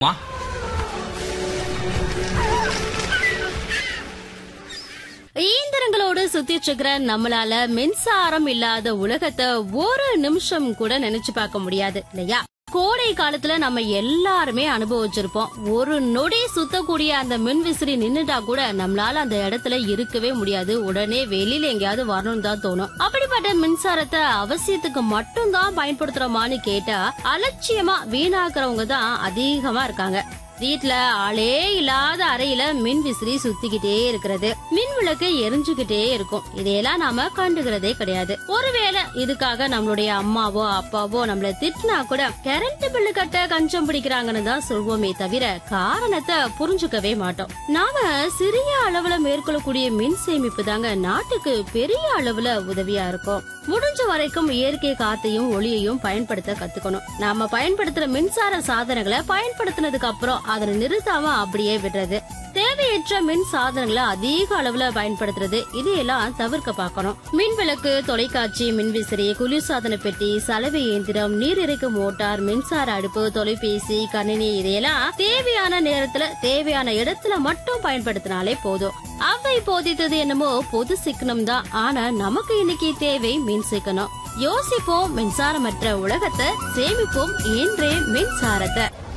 மா இயந்திரங்களோடு சுத்திட்டு இருக்கிற நம்மளால மின்சாரம் இல்லாத உலகத்தை ஒரு நிமிஷம் கூட நினைச்சு பார்க்க முடியாது இல்லையா கோடை காலத்துல நம்ம எல்லாருமே அனுபவிச்சிருப்போம் ஒரு நொடி சுத்தக்கூடிய அந்த மின் விசிறி நின்னுட்டா கூட நம்மளால அந்த இடத்துல இருக்கவே முடியாது உடனே வெளியில எங்கேயாவது வரணும்னு தான் தோணும் அப்படிப்பட்ட மின்சாரத்தை அவசியத்துக்கு மட்டும் தான் பயன்படுத்துறோமான்னு கேட்டா அலட்சியமா வீணாக்குறவங்க தான் அதிகமா இருக்காங்க வீட்ல ஆளே இல்லாத அறையில மின் விசிறி சுத்திக்கிட்டே இருக்கிறது மின் விளக்கு எரிஞ்சுக்கிட்டே இருக்கும் இதையெல்லாம் நாம கண்டுக்கிறதே கிடையாது ஒருவேளை இதுக்காக நம்மளுடைய அம்மாவோ அப்பாவோ நம்மள திட்டினா கூட கரண்ட் பில்லு கட்ட கஞ்சம் பிடிக்கிறாங்கன்னு தான் சொல்வோமே தவிர காரணத்தை புரிஞ்சுக்கவே மாட்டோம் நாம சிறிய அளவுல மேற்கொள்ளக்கூடிய மின் சேமிப்பு தாங்க நாட்டுக்கு பெரிய அளவுல உதவியா இருக்கும் முடிஞ்ச வரைக்கும் இயற்கை காத்தையும் ஒளியையும் பயன்படுத்த கத்துக்கணும் நாம பயன்படுத்துற மின்சார சாதனங்களை பயன்படுத்தினதுக்கு அப்புறம் அதனை நிறுத்தாம அப்படியே விடுறது தேவையற்ற மின் சாதனங்களை அதிக அளவுல பயன்படுத்துறது இதையெல்லாம் தவிர்க்க பார்க்கணும் மின் விளக்கு தொலைக்காட்சி மின்விசிறி குளிர்சாதன பெட்டி சலவை இயந்திரம் நீர் இறைக்கும் மோட்டார் மின்சார அடுப்பு தொலைபேசி கணினி இதையெல்லாம் தேவையான நேரத்துல தேவையான இடத்துல மட்டும் பயன்படுத்தினாலே போதும் அவை போதித்தது என்னமோ பொது சிக்கனம் தான் ஆனா நமக்கு இன்னைக்கு தேவை மின் சிக்கனம் யோசிப்போம் மின்சாரமற்ற உலகத்தை சேமிப்போம் இன்றே மின்சாரத்தை